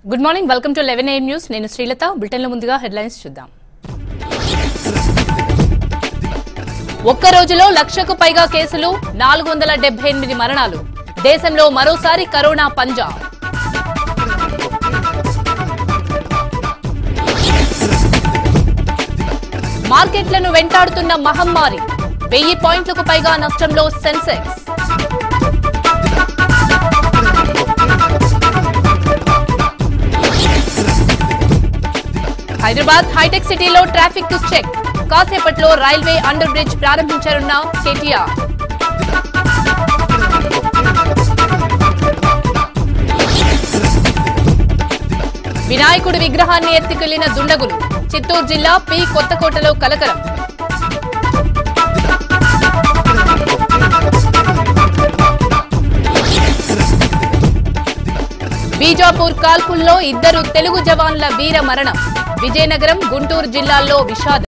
good morning welcome to eleven AM news నేను శ్రీలత బులెటిన్ల ముందుగా headlines చూద్దాం ఒక్క రోజులో లక్షకు పైగా కేసులు నాలుగు వందల డెబ్బై ఎనిమిది మరణాలు దేశంలో మరోసారి కరోనా పంజా మార్కెట్లను వెంటాడుతున్న మహమ్మారి వెయ్యి పాయింట్లకు పైగా నష్టంలో సెన్సెక్స్ హైదరాబాద్ హైటెక్ సిటీలో ట్రాఫిక్ కు చెక్ కాసేపట్లో రైల్వే అండర్ బ్రిడ్జ్ ప్రారంభించనున్న కేటీఆర్ వినాయకుడి విగ్రహాన్ని ఎత్తుకెళ్లిన దుండగులు చిత్తూరు జిల్లా పి కొత్తకోటలో కలకలం బీజాపూర్ కాల్పుల్లో ఇద్దరు తెలుగు జవాన్ల వీర మరణం విజయనగరం గుంటూరు జిల్లాల్లో విషాదం